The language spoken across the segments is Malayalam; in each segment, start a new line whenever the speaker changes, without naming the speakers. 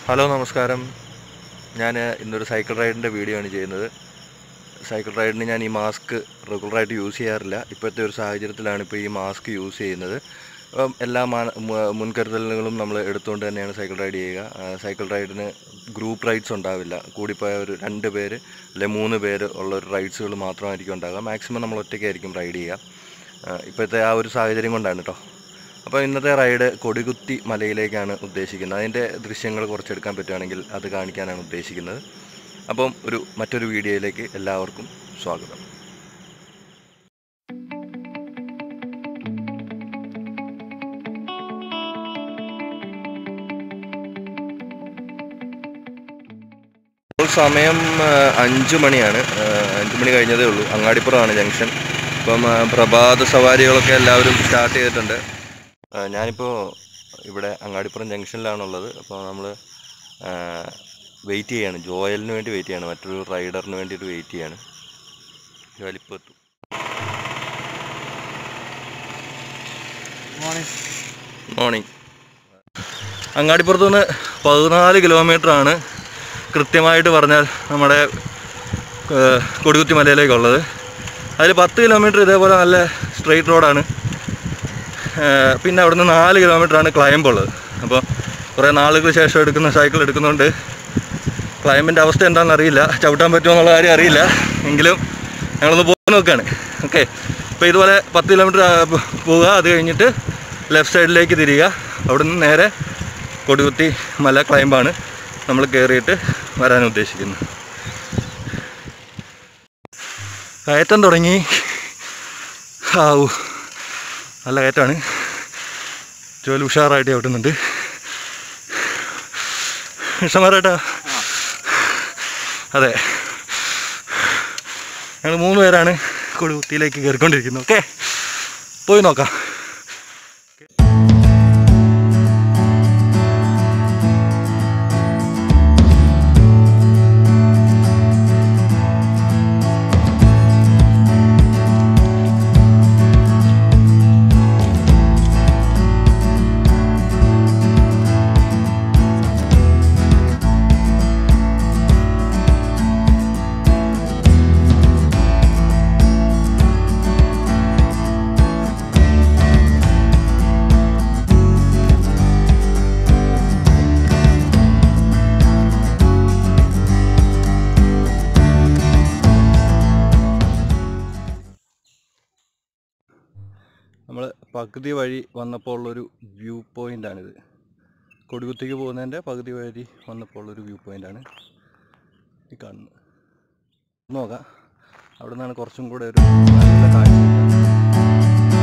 ഹലോ നമസ്കാരം ഞാൻ ഇന്നൊരു സൈക്കിൾ റൈഡിൻ്റെ വീഡിയോ ആണ് ചെയ്യുന്നത് സൈക്കിൾ റൈഡിന് ഞാൻ ഈ മാസ്ക് റെഗുലറായിട്ട് യൂസ് ചെയ്യാറില്ല ഇപ്പോഴത്തെ ഒരു സാഹചര്യത്തിലാണ് ഇപ്പോൾ ഈ മാസ്ക് യൂസ് ചെയ്യുന്നത് അപ്പം എല്ലാ മാന മു- മുൻകരുതലുകളും നമ്മൾ എടുത്തുകൊണ്ട് തന്നെയാണ് സൈക്കിൾ റൈഡ് ചെയ്യുക ആ, സൈക്കിൾ റൈഡിന് ഗ്രൂപ്പ് റൈഡ്സ് ഉണ്ടാവില്ല കൂടിപ്പോയ ഒരു രണ്ട് പേര് അല്ലെ മൂന്ന് പേര് ഉള്ള ഒരു റൈഡ്സുകൾ മാത്രമായിരിക്കും ഉണ്ടാകുക മാക്സിമം നമ്മൾ ഒറ്റയ്ക്കായിരിക്കും റൈഡ് ചെയ്യുക ആ, ഇപ്പോഴത്തെ ആ ഒരു സാഹചര്യം കൊണ്ടാണ് കേട്ടോ അപ്പോൾ ഇന്നത്തെ റൈഡ് കൊടികുത്തി മലയിലേക്കാണ് ഉദ്ദേശിക്കുന്നത് അതിൻ്റെ ദൃശ്യങ്ങൾ കുറച്ചെടുക്കാൻ പറ്റുകയാണെങ്കിൽ അത് കാണിക്കാനാണ് ഉദ്ദേശിക്കുന്നത് അപ്പം ഒരു മറ്റൊരു വീഡിയോയിലേക്ക് എല്ലാവർക്കും സ്വാഗതം ഇപ്പോൾ സമയം ആ, അഞ്ച് മണിയാണ് ആ, അഞ്ച് മണി കഴിഞ്ഞതേ ഉള്ളൂ അങ്ങാടിപ്പുറമാണ് ജംഗ്ഷൻ ഇപ്പം ആ, പ്രഭാത സവാരികളൊക്കെ എല്ലാവരും സ്റ്റാർട്ട് ചെയ്തിട്ടുണ്ട് ആ, ഞാനിപ്പോൾ ഇവിടെ അങ്ങാടിപ്പുറം ജംഗ്ഷനിലാണുള്ളത് അപ്പോൾ നമ്മൾ വെയിറ്റ് ചെയ്യാണ് ജോയലിന് വേണ്ടി വെയിറ്റ് ചെയ്യാണ് മറ്റൊരു റൈഡറിന് വേണ്ടിയിട്ട് വെയിറ്റ് ചെയ്യാണ് ജോലിപ്പോൾ എത്തും മോർണിംഗ് അങ്ങാടിപ്പുറത്ത് നിന്ന് പതിനാല് കിലോമീറ്റർ ആണ് കൃത്യമായിട്ട് പറഞ്ഞാൽ നമ്മുടെ ഏഹ്, കൊടികുത്തി മലയിലേക്കുള്ളത് അതിൽ പത്ത് കിലോമീറ്റർ ഇതേപോലെ നല്ല സ്ട്രെയിറ്റ് റോഡാണ് ഏഹ്, പിന്നെ അവിടുന്ന് നാല് കിലോമീറ്ററാണ് ക്ലൈംബ് ഉള്ളത് അപ്പോൾ കുറേ നാളുകൾക്ക് ശേഷം എടുക്കുന്ന സൈക്കിൾ എടുക്കുന്നതുകൊണ്ട് ക്ലൈമ്പിൻ്റെ അവസ്ഥ എന്താണെന്ന് അറിയില്ല ചവിട്ടാൻ പറ്റുമോ എന്നുള്ള കാര്യം അറിയില്ല എങ്കിലും ഞങ്ങളൊന്ന് പോയി നോക്കുകയാണ് ഓക്കെ അപ്പോൾ ഇതുപോലെ പത്ത് കിലോമീറ്റർ പോവുക അത് കഴിഞ്ഞിട്ട് ലെഫ്റ്റ് സൈഡിലേക്ക് തിരിയുക അവിടുന്ന് നേരെ കൊടികുത്തി മല ക്ലൈമ്പാണ് നമ്മൾ കയറിയിട്ട് വരാൻ ഉദ്ദേശിക്കുന്നത് കയറ്റം തുടങ്ങി ആവൂ നല്ല കയറ്റമാണ് ജോലി ഉഷാറായിട്ട് ചവിട്ടുന്നുണ്ട് ഇഷ്ടമാരേട്ടാ അതെ ഞങ്ങൾ മൂന്ന് പേരാണ് കൊടുകുത്തിയിലേക്ക് കയറിക്കൊണ്ടിരിക്കുന്നത് ഓക്കെ പോയി നോക്കാം നമ്മൾ പകുതി വഴി വന്നപ്പോൾ ഉള്ളൊരു വ്യൂ പോയിൻ്റാണിത് കൊടികുത്തിക്ക് പോകുന്നതിൻ്റെ പകുതി വഴി വന്നപ്പോൾ ഉള്ളൊരു വ്യൂ പോയിൻ്റാണ് ഈ കാണുന്നത് നോക്കാം അവിടെ നിന്നാണ് കുറച്ചും കൂടെ ഒരു നല്ല കാഴ്ച കിട്ടുക.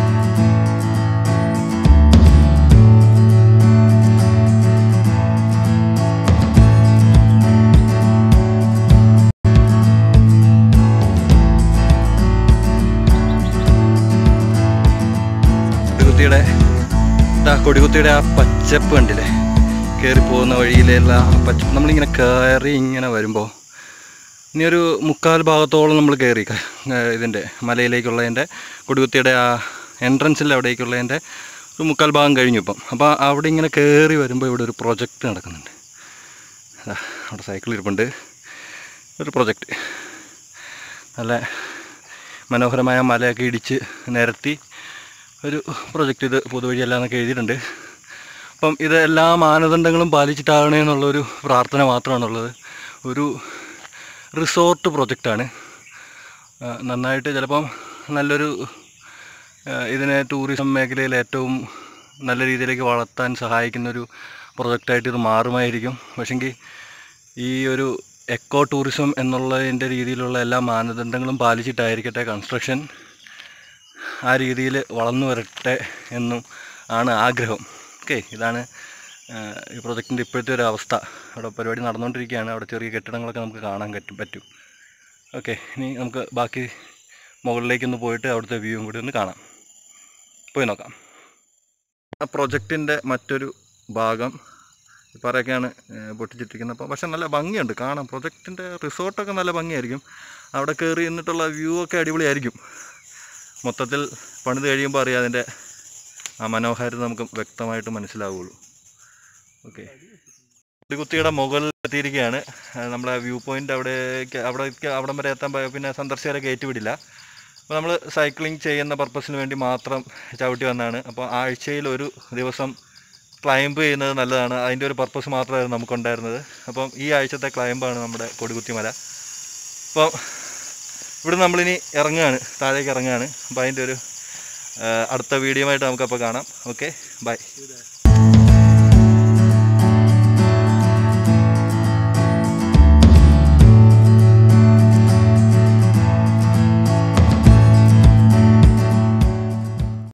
കൊടികുത്തിയുടെ ദാ കൊടികുത്തിയുടെ ആ പച്ചപ്പ് കണ്ടില്ലേ കയറി പോകുന്ന വഴിയിലുള്ള ആ പച്ചപ്പ് നമ്മളിങ്ങനെ കയറി ഇങ്ങനെ വരുമ്പോൾ ഇനി ഒരു മുക്കാൽ ഭാഗത്തോളം നമ്മൾ കയറി ക- ഏർ ഇതിൻ്റെ മലയിലേക്കുള്ളതിൻ്റെ കൊടികുത്തിയുടെ ആ എൻട്രൻസിൽ അവിടേക്കുള്ളതിൻ്റെ ഒരു മുക്കാൽ ഭാഗം കഴിഞ്ഞു ഇപ്പം അപ്പോൾ അവിടെ ഇങ്ങനെ കയറി വരുമ്പോൾ ഇവിടെ ഒരു പ്രൊജക്റ്റ് നടക്കുന്നുണ്ട് ദാ അവിടെ സൈക്കിൾ ഇരിപ്പുണ്ട് ഒരു പ്രൊജക്റ്റ് നല്ല മനോഹരമായ മലയൊക്കെ ഇടിച്ച് നിരത്തി ഒരു പ്രൊജക്റ്റ് ഇത് പൊതുവഴിയല്ല എന്നൊക്കെ എഴുതിയിട്ടുണ്ട് അപ്പം ഇത് എല്ലാ മാനദണ്ഡങ്ങളും പാലിച്ചിട്ടാകണേ എന്നുള്ളൊരു പ്രാർത്ഥന മാത്രമാണുള്ളത് ഒരു റിസോർട്ട് പ്രൊജക്റ്റാണ് നന്നായിട്ട് ചിലപ്പം നല്ലൊരു ആ, ഇതിനെ ടൂറിസം മേഖലയിൽ ഏറ്റവും നല്ല രീതിയിലേക്ക് വളർത്താൻ സഹായിക്കുന്നൊരു പ്രൊജക്റ്റായിട്ട് ഇത് മാറുമായിരിക്കും പക്ഷെങ്കിൽ ഈ ഒരു എക്കോ ടൂറിസം എന്നുള്ളതിൻ്റെ രീതിയിലുള്ള എല്ലാ മാനദണ്ഡങ്ങളും പാലിച്ചിട്ടായിരിക്കട്ടെ കൺസ്ട്രക്ഷൻ ആ രീതിയിൽ വളർന്നു വരട്ടെ എന്നും ആണ് ആഗ്രഹം ഓക്കെ ഇതാണ് ആ, ഈ പ്രൊജക്റ്റിൻ്റെ ഇപ്പോഴത്തെ ഒരു അവസ്ഥ അവിടെ പരിപാടി നടന്നുകൊണ്ടിരിക്കുകയാണ് അവിടെ ചെറിയ കെട്ടിടങ്ങളൊക്കെ നമുക്ക് കാണാൻ പറ്റും പറ്റും ഓക്കെ ഇനി നമുക്ക് ബാക്കി മുകളിലേക്കൊന്ന് പോയിട്ട് അവിടുത്തെ വ്യൂവും കൂടി ഒന്ന് കാണാം പോയി നോക്കാം ആ പ്രൊജക്റ്റിൻ്റെ മറ്റൊരു ഭാഗം പറയൊക്കെയാണ് പൊട്ടിച്ചിട്ടിരിക്കുന്നത് അപ്പോൾ പക്ഷെ നല്ല ഭംഗിയുണ്ട് കാണാം പ്രൊജക്റ്റിൻ്റെ റിസോർട്ടൊക്കെ നല്ല ഭംഗിയായിരിക്കും അവിടെ കയറി നിന്നിട്ടുള്ള വ്യൂ ഒക്കെ അടിപൊളിയായിരിക്കും മൊത്തത്തിൽ പണിത് കഴിയുമ്പോൾ അറിയാം അതിൻ്റെ ആ മനോഹാരിത നമുക്ക് വ്യക്തമായിട്ട് മനസ്സിലാവുകയുള്ളൂ ഓക്കെ കൊടികുത്തിയുടെ മുകളിൽ എത്തിയിരിക്കുകയാണ് ആ, നമ്മളെ വ്യൂ പോയിന്റ് അവിടെ അവിടെ അവിടം വരെ എത്താൻ പ- പിന്നെ സന്ദർശകരെ കയറ്റി വിടില്ല അപ്പോൾ നമ്മൾ സൈക്ലിംഗ് ചെയ്യുന്ന പർപ്പസിന് വേണ്ടി മാത്രം ചവിട്ടി വന്നതാണ് അപ്പോൾ ആഴ്ചയിൽ ഒരു ദിവസം ക്ലൈംബ് ചെയ്യുന്നത് നല്ലതാണ് അതിൻ്റെ ഒരു പർപ്പസ് മാത്രമായിരുന്നു നമുക്കുണ്ടായിരുന്നത് അപ്പം ഈ ആഴ്ചത്തെ ക്ലൈംബാണ് നമ്മുടെ കൊടികുത്തി മല അപ്പം ഇവിടെ നമ്മളിനി ഇറങ്ങുകയാണ് താഴേക്ക് ഇറങ്ങുകയാണ് അപ്പോൾ അതിൻ്റെ ഒരു ആ, അടുത്ത വീഡിയോ ആയിട്ട് നമുക്കപ്പോൾ കാണാം ഓക്കെ ബൈ